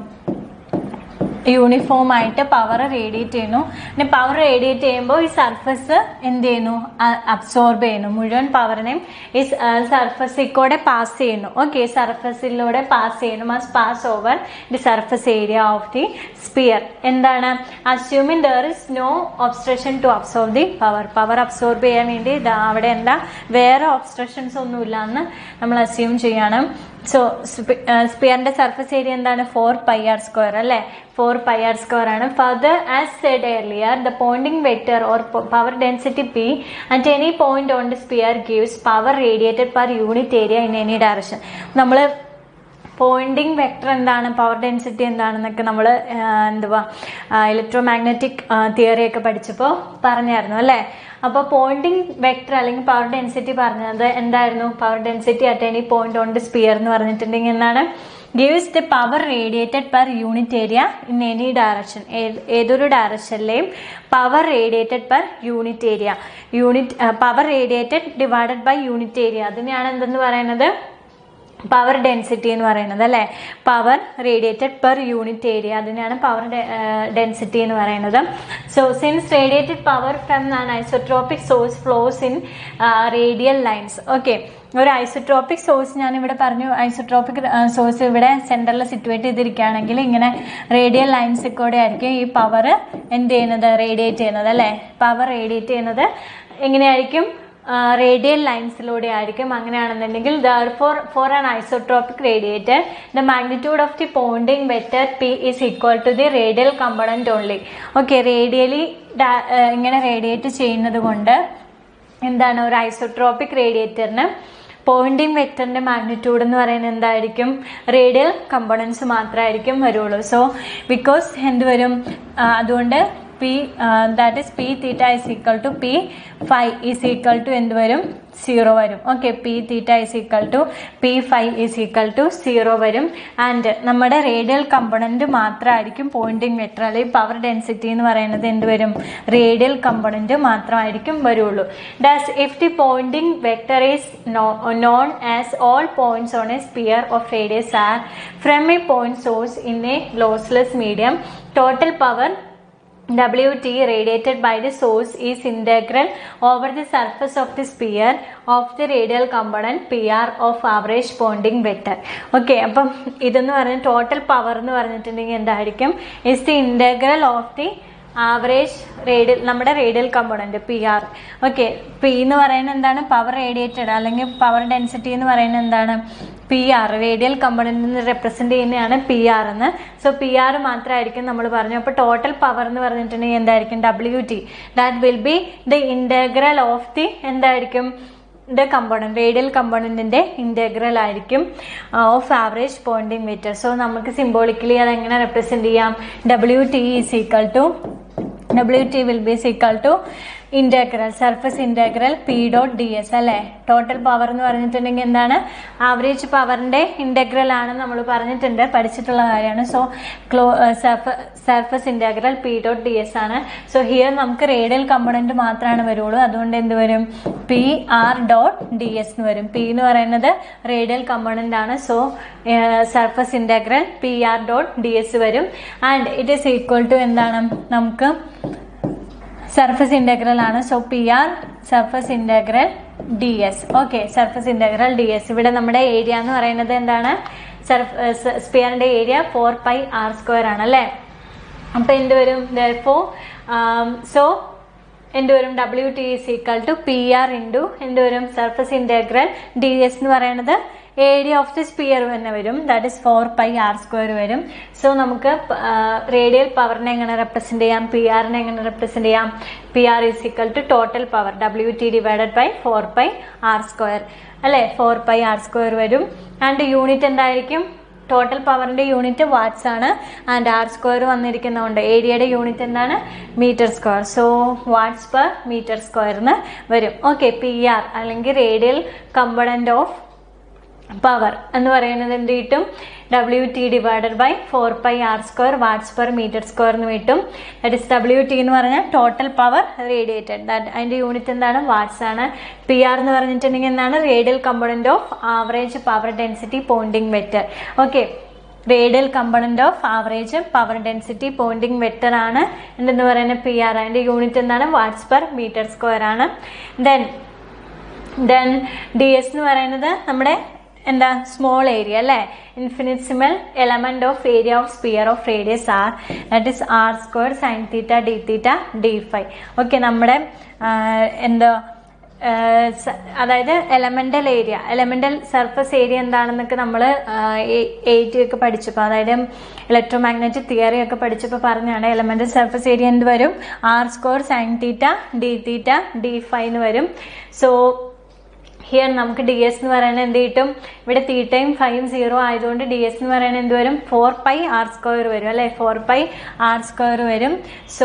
യൂണിഫോം ആയിട്ട് പവർ റേഡിയേറ്റ് ചെയ്യുന്നു പിന്നെ പവർ റേഡിയേറ്റ് ചെയ്യുമ്പോൾ ഈ സർഫസ് എന്ത് ചെയ്യുന്നു അബ്സോർബ് ചെയ്യുന്നു മുഴുവൻ പവറിനെയും ഈ സർഫസിൽ കൂടെ പാസ് ചെയ്യുന്നു ഓക്കെ സർഫസിലൂടെ പാസ് ചെയ്യുന്നു must pass over the surface area of the sphere എന്താണ് assuming there is no obstruction to absorb the power power absorb ചെയ്യാൻ വേണ്ടി ദാ അവിടെ എന്താ വേറെ ഒബ്സ്ട്രക്ഷൻസ് ഒന്നുമില്ല എന്ന് നമ്മൾ അസ്യൂം ചെയ്യണം സോ സ്പിയറിന്റെ സർഫസ് ഏരിയ എന്താണ് ഫോർ പൈ ആർ സ്ക്വയർ അല്ലേ ഫോർ പൈ ആർ സ്ക്വയർ ആണ് further as said earlier the Poynting vector or power density P at any point on the sphere gives power radiated per unit area in any direction നമ്മൾ Poynting vector എന്താണ് power density എന്താണെന്നൊക്കെ നമ്മൾ എന്തുവാ electro magnetic theory ഒക്കെ പഠിച്ചപ്പോൾ പറഞ്ഞായിരുന്നു അല്ലേ അപ്പോൾ പോയിന്റിംഗ് വെക്ടർ അല്ലെങ്കിൽ പവർ ഡെൻസിറ്റി പറഞ്ഞത് എന്തായിരുന്നു power density at any point on the sphere എന്ന് പറഞ്ഞിട്ടുണ്ടെങ്കിൽ എന്താണ് gives the power radiated per unit area in any direction ഏതൊരു ഡയറക്ഷനിലെയും power radiated per unit area unit power radiated divided by unit area അതിനെയാണ് എന്തെന്ന് പറയുന്നത് പവർ ഡെൻസിറ്റി എന്ന് പറയുന്നത് അല്ലേ power radiated per unit area അതിനാണ് പവർ ഡെൻസിറ്റി എന്ന് പറയുന്നത് so since radiated power from an isotropic source flows in radial lines okay ഒരു ഐസോട്രോപിക് സോഴ്സ് ഞാൻ ഇവിടെ പറഞ്ഞു ഐസോട്രോപിക് സോഴ്സ് ഇവിടെ സെൻറ്ററിൽ സിറ്റുവേറ്റ് ചെയ്തിരിക്കുകയാണെങ്കിൽ ഇങ്ങനെ റേഡിയൽ ലൈൻസിൽ കൂടെ ആയിരിക്കും ഈ പവർ എന്ത് ചെയ്യുന്നത് റേഡിയേറ്റ് ചെയ്യുന്നത് അല്ലേ പവർ റേഡിയേറ്റ് ചെയ്യുന്നത് എങ്ങനെയായിരിക്കും റേഡിയൽ ലൈൻസിലൂടെ ആയിരിക്കും അങ്ങനെയാണെന്നുണ്ടെങ്കിൽ therefore for an isotropic radiator the magnitude of the Poynting vector P is equal to the radial component only okay radially ഇങ്ങനെ റേഡിയേറ്റ് ചെയ്യുന്നത് കൊണ്ട് എന്താണ് ഒരു ഐസോട്രോപിക് റേഡിയേറ്ററിന് പോയിന്റിംഗ് വെക്ടറിന്റെ മാഗ്നിറ്റ്യൂഡ് എന്ന് പറയുന്നത് എന്തായിരിക്കും റേഡിയൽ കമ്പോണൻസ് മാത്രമായിരിക്കും വരുള്ളൂ സോ ബിക്കോസ് എന്ത് വരും അതുകൊണ്ട് P that is P theta is equal to P phi is equal to എന്ത് വരും സീറോ വരും okay P theta is equal to P phi is equal to zero വരും ആൻഡ് നമ്മുടെ റേഡിയൽ കമ്പോണൻറ്റ് മാത്രമായിരിക്കും Poynting vector അല്ലെങ്കിൽ power density എന്ന് പറയുന്നത് എന്ത് വരും റേഡിയൽ കമ്പോണൻറ്റ് മാത്രമായിരിക്കും വരുള്ളൂ thus if the Poynting vector is known as all points on a sphere of radius R from A point source in a lossless medium total power Wt radiated by the source is integral over the surface of the sphere of the radial component PR of average pointing vector. Okay അപ്പം ഇതെന്ന് പറഞ്ഞ total power എന്ന് പറഞ്ഞിട്ടുണ്ടെങ്കിൽ എന്തായിരിക്കും is the integral of the average radial നമ്മുടെ radial component P R okay P എന്ന് പറയുന്നത് എന്താണ് പവർ റേഡിയേറ്റഡ് അല്ലെങ്കിൽ പവർ ഡെൻസിറ്റി എന്ന് പറയുന്നത് എന്താണ് P R radial component represent ചെയ്യുന്നതാണ് പി ആർ എന്ന് സോ പി ആർ മാത്രമായിരിക്കും നമ്മൾ പറഞ്ഞു അപ്പോൾ ടോട്ടൽ പവർ എന്ന് പറഞ്ഞിട്ടുണ്ടെങ്കിൽ എന്തായിരിക്കും W T that will be the integral of the എന്തായിരിക്കും ദ കമ്പോണൻറ്റ് റേഡിയൽ കമ്പോണൻറ്റിൻ്റെ ഇൻറ്റഗ്രൽ ആയിരിക്കും of average Poynting metre so നമുക്ക് സിംബോളിക്കലി അതെങ്ങനെ റെപ്രസെൻറ്റ് ചെയ്യാം W T is equal to W T will be equal to integral surface integral P dot D S അല്ലേ total power എന്ന് പറഞ്ഞിട്ടുണ്ടെങ്കിൽ എന്താണ് average പവറിൻ്റെ integral ആണ് നമ്മൾ പറഞ്ഞിട്ടുണ്ട് പഠിച്ചിട്ടുള്ള കാര്യമാണ് സോ ക്ലോ surface integral P dot D S ആണ് സോ ഹിയർ നമുക്ക് റേഡിയൽ കമ്പോണൻറ്റ് മാത്രമാണ് വരുള്ളൂ അതുകൊണ്ട് എന്ത് വരും P R dot D S എന്ന് വരും പി എന്ന് പറയുന്നത് റേഡിയൽ കമ്പോണൻ്റ് ആണ് so surface integral P R dot D S വരും and it is equal to എന്താണ് നമുക്ക് സർഫസ് ഇൻറ്റഗ്രൽ ആണ് so P R surface integral D S okay surface integral D S ഇവിടെ നമ്മുടെ ഏരിയ എന്ന് പറയുന്നത് എന്താണ് സർഫ് സ്പിയറിൻ്റെ area four pi R square ആണ് അല്ലേ അപ്പോൾ എന്ത് വരും ദോ സോ എന്ത് വരും W T is equal to P R into എന്ത് വരും സർഫസ് ഇൻറ്റഗ്രൽ ഡി എസ് എന്ന് പറയുന്നത് ഏരിയ ഓഫ് ദി സ്പിയർ തന്നെ വരും that is four pi R square വരും സോ നമുക്ക് റേഡിയൽ പവറിനെ എങ്ങനെ റെപ്രസെൻറ്റ് ചെയ്യാം പി ആറിനെ എങ്ങനെ റെപ്രസെൻറ്റ് ചെയ്യാം P R is equal to total power W T divided by four pi R square അല്ലേ ഫോർ പൈ ആർ സ്ക്വയർ വരും ആൻഡ് യൂണിറ്റ് എന്തായിരിക്കും ടോട്ടൽ പവറിന്റെ യൂണിറ്റ് വാട്ട്സ് ആണ് ആൻഡ് ആർ സ്ക്വയർ വന്നിരിക്കുന്നതുകൊണ്ട് ഏരിയയുടെ യൂണിറ്റ് എന്താണ് metre square so watts per metre സ്ക്വയറിന് വരും ഓക്കെ പി ആർ അല്ലെങ്കിൽ റേഡിയൽ കമ്പണന്റ് ഓഫ് പവർ എന്ന് പറയുന്നത് എന്ത് കിട്ടും W T divided by four pi R square watts per metre square എന്ന് കിട്ടും ദാറ്റ് ഇസ് ഡബ്ല്യു ടി എന്ന് പറഞ്ഞാൽ ടോട്ടൽ പവർ റേഡിയേറ്റഡ് ദാറ്റ് അതിന്റെ യൂണിറ്റ് എന്താണ് വാട്ട്സ് ആണ് പി ആർ എന്ന് പറഞ്ഞിട്ടുണ്ടെങ്കിൽ എന്താണ് radial component of average power density Poynting vector okay radial component of average power density Poynting vector ആണ് എന്തെന്ന് പറയുന്നത് പി ആർ അതിന്റെ യൂണിറ്റ് എന്താണ് വാട്ട്സ് പെർ മീറ്റർ സ്ക്വയർ ആണ് ദെൻ ദെൻ ഡി എസ് എന്ന് പറയുന്നത് നമ്മുടെ എന്താ സ്മോൾ ഏരിയ അല്ലേ infinitesimal element of area of sphere of radius R that is R square sine theta D theta D phi okay നമ്മുടെ ആ, എന്താ ആ, സ- അതായത് elemental area elemental surface area എന്താണെന്നൊക്കെ നമ്മൾ എയ്റ്റ് ഒക്കെ പഠിച്ചപ്പോൾ അതായത് ഇലക്ട്രോ മാഗ്നറ്റിക് തിയറി ഒക്കെ പഠിച്ചപ്പോൾ പറഞ്ഞാണ് എലമെന്റൽ സർഫസ് ഏരിയ എന്ത് വരും R square sine theta D theta D phi എന്ന് വരും സോ ഹിയർ നമുക്ക് ഡി എസ് എന്ന് പറയുന്നത് എന്ത് കിട്ടും ഇവിടെ തീറ്റയും ഫൈവും സീറോ ആയതുകൊണ്ട് ഡി എസ് എന്ന് പറയുന്നത് എന്ത് വരും ഫോർ പൈ ആർ സ്ക്വയർ വരും അല്ലെ ഫോർ പൈ ആർ സ്ക്വയർ വരും സോ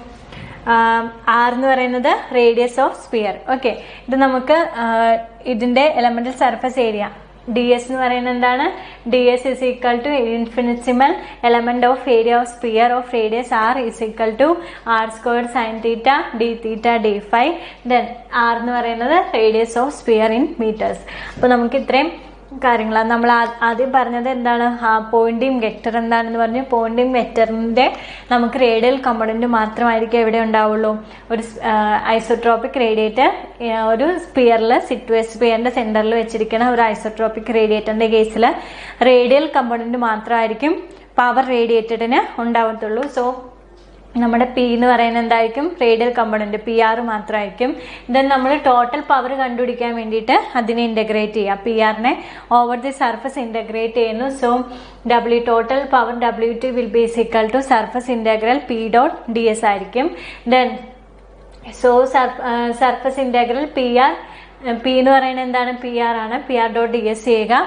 ആർ എന്ന് പറയുന്നത് റേഡിയസ് ഓഫ് സ്പിയർ ഓക്കെ ഇത് നമുക്ക് ആ, ഇതിന്റെ elemental surface area D S എന്ന് പറയുന്നത് എന്താണ് D S is equal to infinitesimal element of area of sphere of radius R is equal to R square sine theta D theta D phi then R എന്ന് പറയുന്നത് radius of sphere in meters അപ്പോൾ നമുക്ക് ഇത്രയും കാര്യങ്ങളാണ് നമ്മൾ ആ- ആദ്യം പറഞ്ഞത് എന്താണ് ആ പോയിന്റിങ് വെക്റ്റർ എന്താണെന്ന് പറഞ്ഞു പോയിന്റിങ് വെക്റ്ററിന്റെ നമുക്ക് റേഡിയൽ കമ്പോണന്റ് മാത്രമായിരിക്കും എവിടെ ഉണ്ടാവുള്ളൂ ഒരു ഐസോട്രോപിക് റേഡിയേറ്റർ ഒരു സ്പിയറിൽ സിറ്റുവേസ് സ്പിയറിന്റെ സെന്ററിൽ വെച്ചിരിക്കുന്ന ഒരു ഐസോട്രോപിക് റേഡിയേറ്ററിന്റെ കേസിൽ റേഡിയൽ കമ്പോണന്റ് മാത്രമായിരിക്കും പവർ റേഡിയേറ്റഡിന് ഉണ്ടാവത്തുള്ളൂ സോ നമ്മുടെ പി എന്ന് പറയുന്നത് എന്തായിരിക്കും റേഡിയൽ കമ്പോണന്റ് പി ആർ മാത്രമായിരിക്കും ദെൻ നമ്മൾ ടോട്ടൽ പവർ കണ്ടുപിടിക്കാൻ വേണ്ടിയിട്ട് അതിനെ ഇന്റഗ്രേറ്റ് ചെയ്യുക പി ആറിനെ ഓവർ ദി സർഫസ് ഇന്റഗ്രേറ്റ് ചെയ്യുന്നു so W total power W T will be equal to surface integral P dot D S ആയിരിക്കും then so surface integral P R P എന്ന് പറയുന്നത് എന്താണ് പി ആർ ആണ് P R dot D S ചെയ്യുക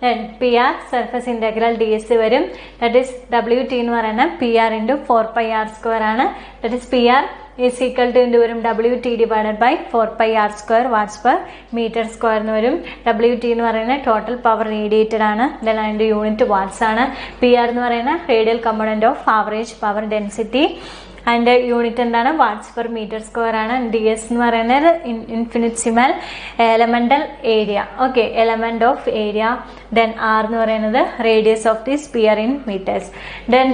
P R surface integral D S വരും that is W T എന്ന് പറയുന്നത് P R into four pi R square ആണ് that is P R is equal to എന്ത് വരും W T divided by four pi R square watts per metre square എന്ന് വരും W T എന്ന് പറയുന്നത് total power radiated ആണ് then അതിൻ്റെ unit watts ആണ് പി ആർ എന്ന് പറയുന്നത് radial component of average power density അതിന്റെ യൂണിറ്റ് എന്താണ് വാട്ട്സ് പെർ മീറ്റർ സ്ക്വയർ ആണ് ഡി എസ് എന്ന് പറയുന്നത് infinitesimal elemental area okay element of area then R എന്ന് പറയുന്നത് radius of the sphere in meters then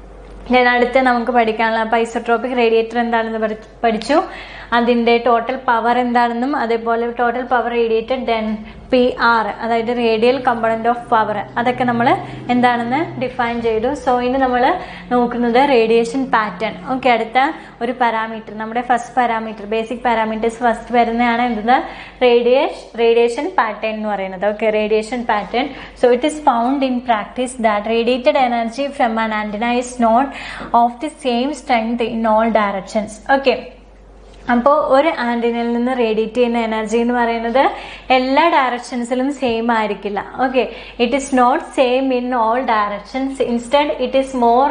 then അടുത്ത് നമുക്ക് പഠിക്കാനുള്ള പൈസോട്രോപിക് റേഡിയേറ്റർ എന്താണെന്ന് പഠി- പഠിച്ചു അതിന്റെ ടോട്ടൽ പവർ എന്താണെന്നും അതേപോലെ total power radiated then P R അതായത് റേഡിയൽ കമ്പോണന്റ് ഓഫ് പവർ അതൊക്കെ നമ്മൾ എന്താണെന്ന് ഡിഫൈൻ ചെയ്തു സോ ഇനി നമ്മൾ നോക്കുന്നത് റേഡിയേഷൻ പാറ്റേൺ ഓക്കെ അടുത്ത ഒരു പാരാമീറ്റർ നമ്മുടെ first parameter basic parameters first വരുന്നതാണ് എന്തെന്ന് റേഡിയേഷൻ റേഡിയേഷൻ പാറ്റേൺ എന്ന് പറയുന്നത് okay radiation pattern so it is found in practice that radiated energy from an antenna is not of the same strength in all directions okay അപ്പോൾ ഒരു ആന്റിനയിൽ നിന്ന് radiate ചെയ്യുന്ന energy എന്ന് പറയുന്നത് എല്ലാ ഡയറക്ഷൻസിലും സെയിം ആയിരിക്കില്ല okay it is not same in all directions instead it is more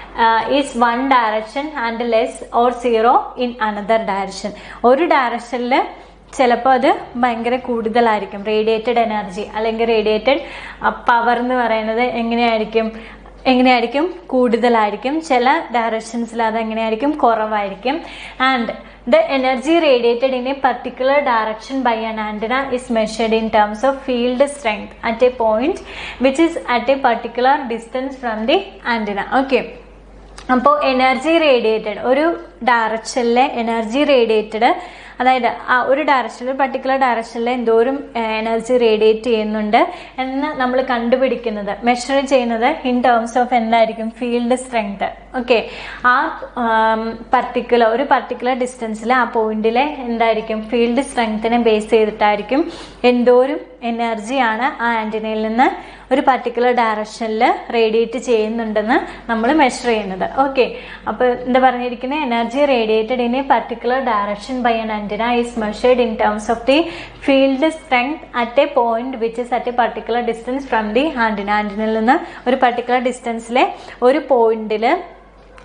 is one direction and less or zero in another direction ഒരു ഡയറക്ഷനിൽ ചിലപ്പോൾ അത് ഭയങ്കര കൂടുതലായിരിക്കും റേഡിയേറ്റഡ് എനർജി അല്ലെങ്കിൽ റേഡിയേറ്റഡ് പവർ എന്ന് പറയുന്നത് എങ്ങനെയായിരിക്കും എങ്ങനെയായിരിക്കും കൂടുതലായിരിക്കും ചില ഡയറക്ഷൻസിൽ അത് എങ്ങനെയായിരിക്കും കുറവായിരിക്കും and the energy radiated in a particular direction by an antenna is measured in terms of field strength at a point which is at a particular distance from the antenna okay അപ്പോൾ energy radiated ഒരു ഡയറക്ഷനിലെ energy radiated അതായത് ആ ഒരു ഡയറക്ഷനിൽ ഒരു particular ഡയറക്ഷനിൽ എന്തോരം എനർജി റേഡിയേറ്റ് ചെയ്യുന്നുണ്ട് എന്ന് നമ്മൾ കണ്ടുപിടിക്കുന്നത് മെഷർ ചെയ്യുന്നത് ഇൻ ടേംസ് ഓഫ് എന്തായിരിക്കും ഫീൽഡ് സ്ട്രെങ്ത് ഓക്കെ ആ പർട്ടിക്കുലർ ഒരു പർട്ടിക്കുലർ ഡിസ്റ്റൻസിൽ ആ പോയിന്റിലെ എന്തായിരിക്കും ഫീൽഡ് സ്ട്രെങ്ത്തിനെ ബേസ് ചെയ്തിട്ടായിരിക്കും എന്തോരം എനർജിയാണ് ആ ആന്റിനയിൽ നിന്ന് ഒരു പർട്ടിക്കുലർ ഡയറക്ഷനിൽ റേഡിയേറ്റ് ചെയ്യുന്നുണ്ടെന്ന് നമ്മൾ മെഷർ ചെയ്യുന്നത് ഓക്കെ അപ്പോൾ എന്താ പറഞ്ഞിരിക്കുന്നത് energy radiated in a particular direction by an antenna is measured in terms of the field strength at a point which is at a particular distance from the antenna ആന്റിനയിൽ നിന്ന് ഒരു particular ഡിസ്റ്റൻസിലെ ഒരു പോയിന്റിൽ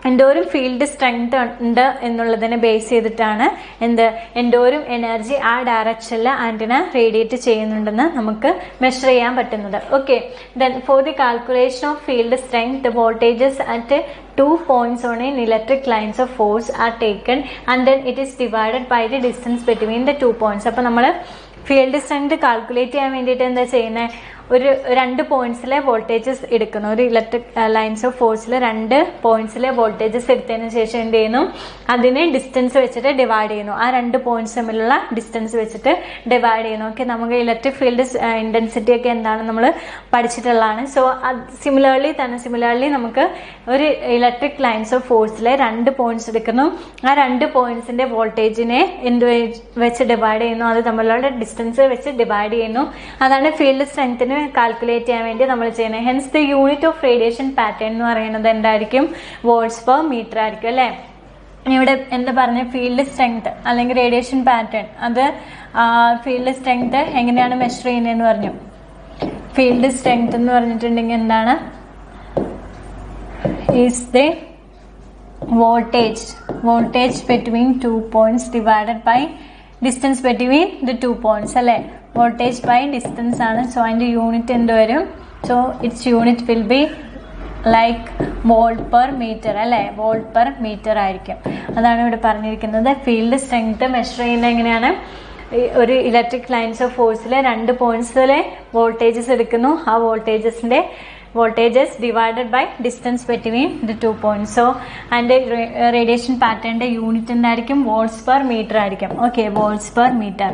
എന്തോരം field strength ഉണ്ട് എന്നുള്ളതിനെ base ചെയ്തിട്ടാണ് എന്ത് എന്തോരം എനർജി ആ ഡയറക്ഷനിൽ ആൻറ്റിന റേഡിയേറ്റ് ചെയ്യുന്നുണ്ടെന്ന് നമുക്ക് മെഷർ ചെയ്യാൻ പറ്റുന്നത് okay then for the calculation of field strength the voltages at two points on an electric lines of force are taken and then it is divided by the distance between the two points അപ്പോൾ നമ്മൾ field strength calculate ചെയ്യാൻ വേണ്ടിയിട്ട് എന്താ ചെയ്യുന്നത് ഒരു രണ്ട് പോയിന്റ്സിലെ voltages എടുക്കുന്നു ഒരു ഇലക്ട്രിക് ലൈൻസ് ഓഫ് ഫോഴ്സിൽ രണ്ട് പോയിന്റ്സിലെ വോൾട്ടേജസ് എടുത്തതിന് ശേഷം എന്ത് ചെയ്യുന്നു അതിനെ ഡിസ്റ്റൻസ് വെച്ചിട്ട് ഡിവൈഡ് ചെയ്യുന്നു ആ രണ്ട് പോയിന്റ്സ് തമ്മിലുള്ള ഡിസ്റ്റൻസ് വെച്ചിട്ട് ഡിവൈഡ് ചെയ്യുന്നു ഓക്കെ നമുക്ക് ഇലക്ട്രിക് ഫീൽഡ് ഇൻറ്റൻസിറ്റി ഒക്കെ എന്താണ് നമ്മൾ പഠിച്ചിട്ടുള്ളതാണ് സോ സിമിലർലി തന്നെ സിമിലർലി നമുക്ക് ഒരു ഇലക്ട്രിക് ലൈൻസ് ഓഫ് ഫോഴ്സിലെ രണ്ട് പോയിന്റ്സ് എടുക്കുന്നു ആ രണ്ട് പോയിന്റ്സിന്റെ വോൾട്ടേജിനെ എന്ത് വെച്ച് ഡിവൈഡ് ചെയ്യുന്നു അത് തമ്മിലുള്ള ഡിസ്റ്റൻസ് വെച്ച് ഡിവൈഡ് ചെയ്യുന്നു അതാണ് ഫീൽഡ് സ്ട്രെങ്ത്തിന് കാൽക്കുലേറ്റ് ചെയ്യാൻ വേണ്ടി നമ്മൾ ചെയ്യുന്നത് hence the unit of radiation pattern എന്ന് പറയുന്നത് എന്തായിരിക്കും വോൾട്സ് പെർ മീറ്റർ ആയിരിക്കും അല്ലേ ഇവിടെ എന്താ പറഞ്ഞ ഫീൽഡ് സ്ട്രെങ്ത് അല്ലെങ്കിൽ റേഡിയേഷൻ പാറ്റേൺ അത് ഫീൽഡ് സ്ട്രെങ്ത് എങ്ങനെയാണ് മെഷർ ചെയ്യുന്നതെന്ന് പറഞ്ഞു ഫീൽഡ് സ്ട്രെങ്ത് എന്ന് പറഞ്ഞിട്ടുണ്ടെങ്കിൽ എന്താണ് is the voltage voltage between two points divided by distance between the two points അല്ലേ വോൾട്ടേജ് ബൈ ഡിസ്റ്റൻസ് ആണ് സോ അതിൻ്റെ യൂണിറ്റ് എന്ത് വരും so its unit will be like volt per meter അല്ലേ വോൾട്ട് പെർ മീറ്റർ ആയിരിക്കും അതാണ് ഇവിടെ പറഞ്ഞിരിക്കുന്നത് ഫീൽഡ് സ്ട്രെങ്ത് മെഷർ ചെയ്യുന്നത് എങ്ങനെയാണ് ഈ ഒരു ഇലക്ട്രിക് ലൈൻസ് ഓഫ് ഫോഴ്സിൽ രണ്ട് പോയിന്റ്സിലെ വോൾട്ടേജസ് എടുക്കുന്നു ആ വോൾട്ടേജസിന്റെ voltages divided by distance between the two point so അതിൻ്റെ റേഡിയേഷൻ പാറ്റേണിന്റെ യൂണിറ്റ് എന്തായിരിക്കും വോൾട്സ് പെർ മീറ്റർ ആയിരിക്കും okay volts per meter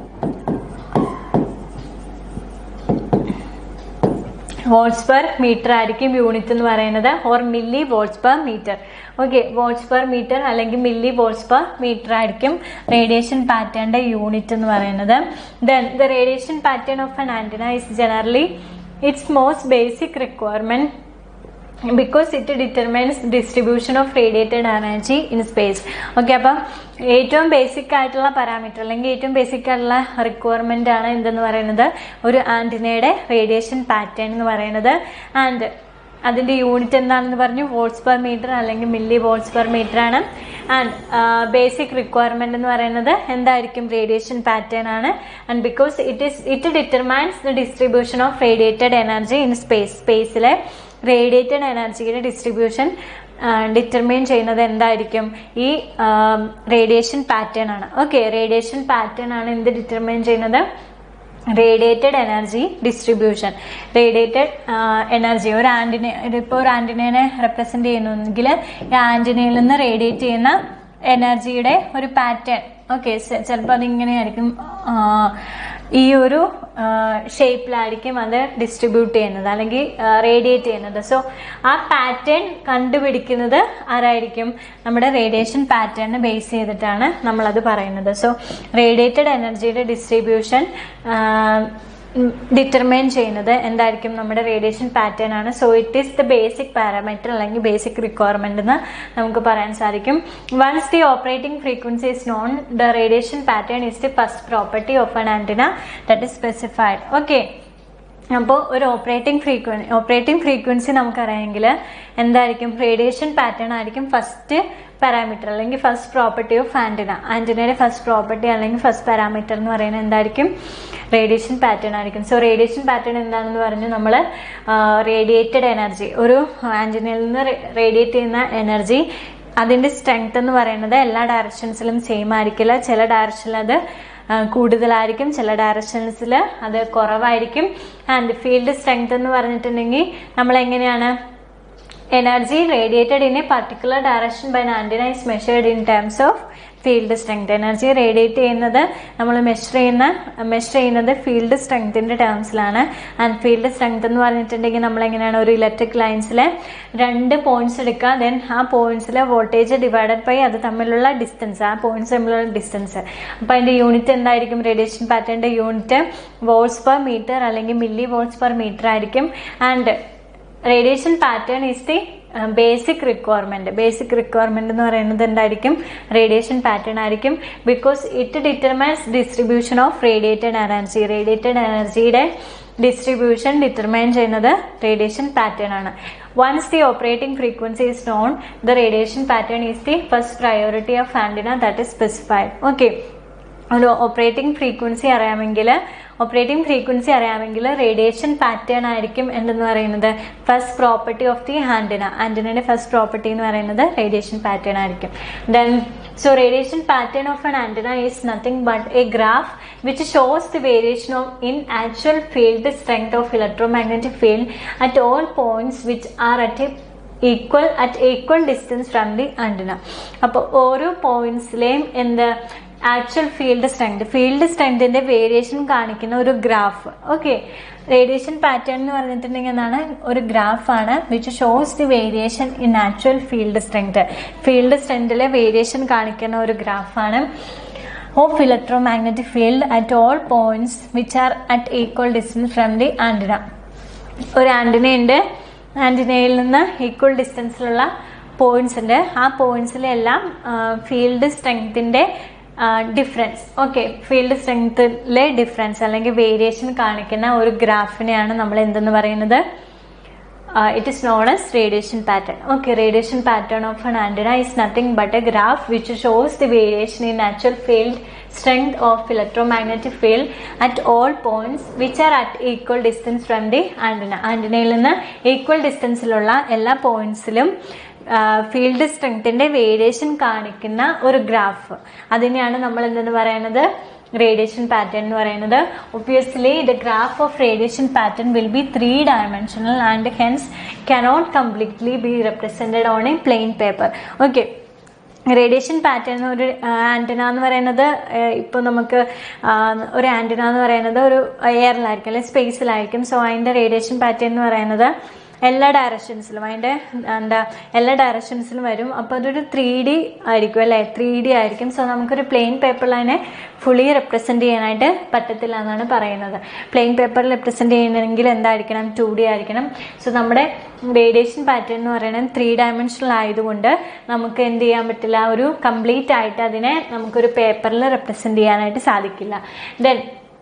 volts per meter ആയിരിക്കും യൂണിറ്റ് എന്ന് പറയുന്നത് or millivolts per meter okay volts per meter അല്ലെങ്കിൽ millivolts per meter ആയിരിക്കും radiation പാറ്റേണിന്റെ യൂണിറ്റ് എന്ന് പറയുന്നത് then the radiation pattern of an antenna is generally its most basic requirement because it determines distribution of radiated energy in space okay അപ്പം ഏറ്റവും basic ആയിട്ടുള്ള parameter അല്ലെങ്കിൽ ഏറ്റവും basic ആയിട്ടുള്ള റിക്വയർമെന്റ് ആണ് എന്തെന്ന് പറയുന്നത് ഒരു ആന്റിനയുടെ റേഡിയേഷൻ പാറ്റേൺ എന്ന് പറയുന്നത് ആൻഡ് അതിൻ്റെ യൂണിറ്റ് എന്താണെന്ന് പറഞ്ഞു വോൾട്സ് പെർ മീറ്റർ അല്ലെങ്കിൽ മില്ലി വോൾട്സ് പെർ മീറ്റർ ആണ് ആൻഡ് ബേസിക് റിക്വയർമെന്റ് എന്ന് പറയുന്നത് എന്തായിരിക്കും റേഡിയേഷൻ പാറ്റേൺ ആണ് and because it is it determines the distribution of radiated energy in space സ്പേസിലെ റേഡിയേറ്റഡ് എനർജിയുടെ ഡിസ്ട്രിബ്യൂഷൻ ഡിറ്റർമൈൻ ചെയ്യുന്നത് എന്തായിരിക്കും ഈ റേഡിയേഷൻ പാറ്റേൺ ആണ് ഓക്കെ റേഡിയേഷൻ പാറ്റേൺ ആണ് എന്ത് ഡിറ്റർമൈൻ ചെയ്യുന്നത് radiated energy distribution radiated energy ഒരു ആൻറ്റിന ഇപ്പോൾ ഒരു ആൻറ്റിനേനെ റെപ്രസെൻ്റ് ചെയ്യുന്നെങ്കിൽ ഈ ആൻറ്റിനയിൽ നിന്ന് റേഡിയേറ്റ് ചെയ്യുന്ന എനർജിയുടെ ഒരു പാറ്റേൺ ഓക്കെ ചിലപ്പോൾ അതിങ്ങനെയായിരിക്കും ഈ ഒരു ഷേപ്പിലായിരിക്കും അത് ഡിസ്ട്രിബ്യൂട്ട് ചെയ്യുന്നത് അല്ലെങ്കിൽ റേഡിയേറ്റ് ചെയ്യുന്നത് സോ ആ പാറ്റേൺ കണ്ടുപിടിക്കുന്നത് ആരായിരിക്കും നമ്മുടെ റേഡിയേഷൻ പാറ്റേണിനെ ബേസ് ചെയ്തിട്ടാണ് നമ്മളത് പറയുന്നത് സോ റേഡിയേറ്റഡ് എനർജിയുടെ ഡിസ്ട്രിബ്യൂഷൻ ഡിറ്റർമൈൻ ചെയ്യുന്നത് എന്തായിരിക്കും നമ്മുടെ റേഡിയേഷൻ പാറ്റേൺ ആണ് so it is the basic parameter അല്ലെങ്കിൽ ബേസിക് റിക്വയർമെന്റ് എന്ന് നമുക്ക് പറയാൻ സാധിക്കും once the operating frequency is known the radiation pattern is the first property of an antenna that is specified okay അപ്പോൾ ഒരു ഓപ്പറേറ്റിംഗ് ഫ്രീക്വൻസി ഓപ്പറേറ്റിംഗ് ഫ്രീക്വൻസി നമുക്കറിയാമെങ്കിൽ എന്തായിരിക്കും radiation pattern ആയിരിക്കും ഫസ്റ്റ് പാരാമീറ്റർ അല്ലെങ്കിൽ ഫസ്റ്റ് പ്രോപ്പർട്ടി ഓഫ് ആൻറ്റിന ആൻറ്റിനയുടെ first property അല്ലെങ്കിൽ first parameter എന്ന് പറയുന്നത് എന്തായിരിക്കും റേഡിയേഷൻ പാറ്റേൺ ആയിരിക്കും സോ റേഡിയേഷൻ പാറ്റേൺ എന്താണെന്ന് പറഞ്ഞു നമ്മൾ റേഡിയേറ്റഡ് എനർജി ഒരു ആൻറ്റിനയിൽ നിന്ന് റേഡിയേറ്റ് ചെയ്യുന്ന എനർജി അതിൻ്റെ സ്ട്രെങ്ത് എന്ന് പറയുന്നത് എല്ലാ ഡയറക്ഷൻസിലും സെയിം ആയിരിക്കില്ല ചില ഡയറക്ഷനിൽ അത് കൂടുതലായിരിക്കും ചില ഡയറക്ഷൻസിൽ അത് കുറവായിരിക്കും ആൻഡ് ഫീൽഡ് സ്ട്രെങ്ത് എന്ന് പറഞ്ഞിട്ടുണ്ടെങ്കിൽ നമ്മൾ എങ്ങനെയാണ് energy radiated in a particular direction by antenna is measured in terms of field strength energy radiate ചെയ്യുന്നത് നമ്മൾ മെഷർ ചെയ്യുന്ന മെഷർ ചെയ്യുന്നത് ഫീൽഡ് സ്ട്രെങ്തിൻ്റെ ടേംസിലാണ് ആൻഡ് ഫീൽഡ് സ്ട്രെങ്ത് എന്ന് പറഞ്ഞിട്ടുണ്ടെങ്കിൽ നമ്മൾ എങ്ങനെയാണ് ഒരു ഇലക്ട്രിക് ലൈൻസിലെ രണ്ട് പോയിന്റ്സ് എടുക്കുക ദെൻ ആ പോയിന്റ്സിലെ വോൾട്ടേജ് ഡിവൈഡഡ് ബൈ അത് തമ്മിലുള്ള ഡിസ്റ്റൻസ് ആ പോയിന്റ്സ് തമ്മിലുള്ള ഡിസ്റ്റൻസ് അപ്പോൾ അതിൻ്റെ യൂണിറ്റ് എന്തായിരിക്കും റേഡിയേഷൻ പാറ്റേണിൻ്റെ യൂണിറ്റ് വോൾട്സ് പെർ മീറ്റർ അല്ലെങ്കിൽ മില്ലി വോൾട്സ് പെർ മീറ്റർ ആയിരിക്കും and radiation pattern is the basic requirement basic requirement എന്ന് പറയുന്നത് എന്തായിരിക്കും റേഡിയേഷൻ പാറ്റേൺ ആയിരിക്കും because it determines distribution of radiated energy radiated എനർജിയുടെ ഡിസ്ട്രിബ്യൂഷൻ ഡിറ്റർമൈൻ ചെയ്യുന്നത് റേഡിയേഷൻ പാറ്റേൺ ആണ് once the operating frequency is known the radiation pattern is the first priority of antenna that is specified okay ഒരു operating frequency അറിയാമെങ്കിൽ operating frequency അറിയാമെങ്കിൽ radiation pattern ആയിരിക്കും എന്തെന്ന് പറയുന്നത് first property of the antenna ആൻറ്റിനയുടെ first property എന്ന് പറയുന്നത് radiation pattern ആയിരിക്കും then so radiation pattern of an antenna is nothing but a graph which shows the variation of in actual field strength of electromagnetic field at all points which are at a equal at equal distance from the antenna അപ്പോൾ ഓരോ പോയിന്റ്സിലെയും എന്ത് actual field strength field സ്ട്രെങ്തിന്റെ variation കാണിക്കുന്ന ഒരു graph okay radiation pattern എന്ന് പറഞ്ഞിട്ടുണ്ടെങ്കിൽ എന്താണ് ഒരു ഗ്രാഫാണ് which shows the variation in actual field strength field സ്ട്രെങ്തിലെ വേരിയേഷൻ കാണിക്കുന്ന ഒരു ഗ്രാഫാണ് of electromagnetic field at all points which are at equal distance from the antenna ഒരു ആൻറ്റിനയുണ്ട് ആൻറ്റിനയിൽ നിന്ന് ഈക്വൽ ഡിസ്റ്റൻസിലുള്ള പോയിന്റ്സ് ഉണ്ട് ആ പോയിന്റ്സിലെല്ലാം ഫീൽഡ് സ്ട്രെങ്തിൻ്റെ ഡിഫറൻസ് ഓക്കെ ഫീൽഡ് സ്ട്രെങ്ത്തിലെ ഡിഫറൻസ് അല്ലെങ്കിൽ വേരിയേഷൻ കാണിക്കുന്ന ഒരു ഗ്രാഫിനെയാണ് നമ്മൾ എന്തെന്ന് പറയുന്നത് it is known as radiation pattern okay radiation pattern of an antenna is nothing but a graph which shows the variation in actual field strength of electromagnetic field at all points which are at equal distance from the antenna ആന്റിനയിൽ നിന്ന് equal ഡിസ്റ്റൻസിലുള്ള എല്ലാ പോയിന്റ്സിലും field സ്ട്രെങ്തിന്റെ variation കാണിക്കുന്ന ഒരു graph അതിനെയാണ് നമ്മൾ എന്തെന്ന് പറയുന്നത് റേഡിയേഷൻ പാറ്റേൺ എന്ന് പറയുന്നത് obviously the graph of radiation pattern will be three dimensional and hence cannot completely be represented on a plain paper okay radiation pattern ഒരു ആൻറ്റന എന്ന് പറയുന്നത് ഇപ്പോൾ നമുക്ക് ആ, ഒരു ആൻറ്റന എന്ന് പറയുന്നത് ഒരു എയറിലായിരിക്കും അല്ലെങ്കിൽ സ്പേസിലായിരിക്കും സോ അതിൻ്റെ റേഡിയേഷൻ പാറ്റേൺ എന്ന് പറയുന്നത് എല്ലാ ഡയറക്ഷൻസിലും അതിൻ്റെ എന്താ എല്ലാ ഡയറക്ഷൻസിലും വരും അപ്പോൾ അതൊരു ത്രീ ഡി ആയിരിക്കും അല്ലേ ത്രീ ഡി ആയിരിക്കും സോ നമുക്കൊരു പ്ലെയിൻ പേപ്പറിൽ അതിനെ ഫുള്ളി റെപ്രസെൻറ്റ് ചെയ്യാനായിട്ട് പറ്റത്തില്ല എന്നാണ് പറയുന്നത് പ്ലെയിൻ പേപ്പറിൽ റെപ്രസെൻറ്റ് ചെയ്യണമെങ്കിൽ എന്തായിരിക്കണം ടു ഡി ആയിരിക്കണം സോ നമ്മുടെ റേഡിയേഷൻ പാറ്റേൺ എന്ന് പറയുന്നത് ത്രീ ഡയമെൻഷണൽ ആയതുകൊണ്ട് നമുക്ക് എന്ത് ചെയ്യാൻ പറ്റില്ല ഒരു കംപ്ലീറ്റ് ആയിട്ട് അതിനെ നമുക്കൊരു പേപ്പറിൽ റെപ്രസെൻറ്റ് ചെയ്യാനായിട്ട് സാധിക്കില്ല then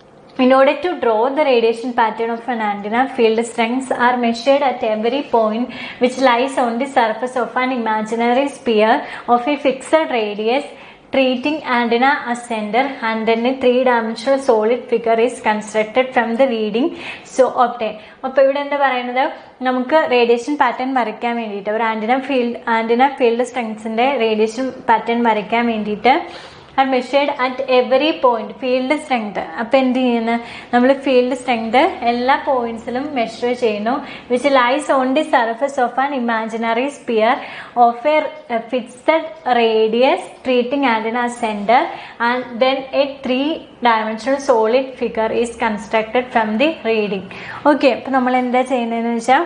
In order to draw the radiation pattern of an antenna, field strengths are measured at every point which lies on the surface of an imaginary sphere of a fixed radius treating antenna as center and then a three-dimensional solid figure is constructed from the reading so obtained. അപ്പോൾ ഇവിടെ എന്താ പറയുന്നത് നമുക്ക് radiation pattern വരയ്ക്കാൻ വേണ്ടിയിട്ട് ഒരു antenna field antenna field സ്ട്രെങ്സിൻ്റെ radiation pattern വരയ്ക്കാൻ വേണ്ടിയിട്ട് are measured at every point field strength അപ്പം എന്ത് ചെയ്യുന്നു നമ്മൾ ഫീൽഡ് സ്ട്രെങ്ത് എല്ലാ പോയിന്റ്സിലും മെഷർ ചെയ്യുന്നു which lies on the surface of an imaginary sphere of a fixed radius treating antenna centre and then a three dimensional solid figure is constructed from the reading okay അപ്പം നമ്മൾ എന്താ ചെയ്യുന്നതെന്ന് വെച്ചാൽ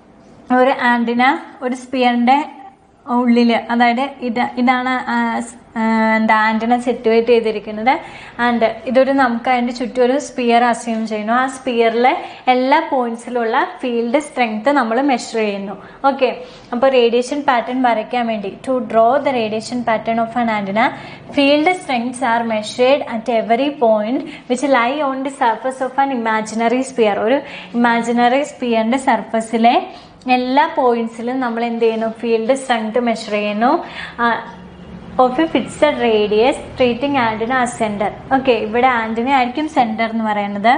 ഒരു antenna ഒരു സ്പിയറിൻ്റെ ഉള്ളിൽ അതായത് ഇത് ഇതാണ് ആ, സ്- ആ, എന്താ ആൻറ്റിന സിറ്റുവേറ്റ് ചെയ്തിരിക്കുന്നത് ആൻഡ് ഇതൊരു നമുക്ക് അതിൻ്റെ ചുറ്റും ഒരു സ്പിയർ അസ്യൂം ചെയ്യുന്നു ആ സ്പിയറിലെ എല്ലാ പോയിന്റ്സിലുള്ള ഫീൽഡ് സ്ട്രെങ്ത് നമ്മൾ മെഷർ ചെയ്യുന്നു ഓക്കെ അപ്പോൾ റേഡിയേഷൻ പാറ്റേൺ വരയ്ക്കാൻ വേണ്ടി to draw the radiation pattern of an antenna field strengths are measured at every point which lie on the surface of an imaginary sphere ഒരു ഇമാജിനറി സ്പിയറിൻ്റെ സർഫസിലെ എല്ലാ പോയിന്റ്സിലും നമ്മൾ എന്ത് ചെയ്യുന്നു ഫീൽഡ് സ്ട്രെങ്ത് മെഷർ ചെയ്യുന്നു of a fixed radius treating antenna ആ സെൻറ്റർ ഓക്കെ ഇവിടെ ആൻറ്റിന ആയിരിക്കും സെൻറ്റർ എന്ന് പറയുന്നത്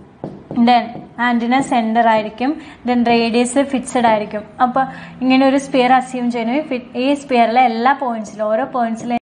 ദെൻ ആൻറ്റിന സെൻറ്റർ ആയിരിക്കും ദെൻ റേഡിയസ് ഫിക്സഡ് ആയിരിക്കും അപ്പോൾ ഇങ്ങനെ ഒരു സ്പിയർ അസ്യൂം ചെയ്യുന്നു ഈ സ്പിയറിലെ എല്ലാ പോയിന്റ്സിലും ഓരോ പോയിന്റ്സിലും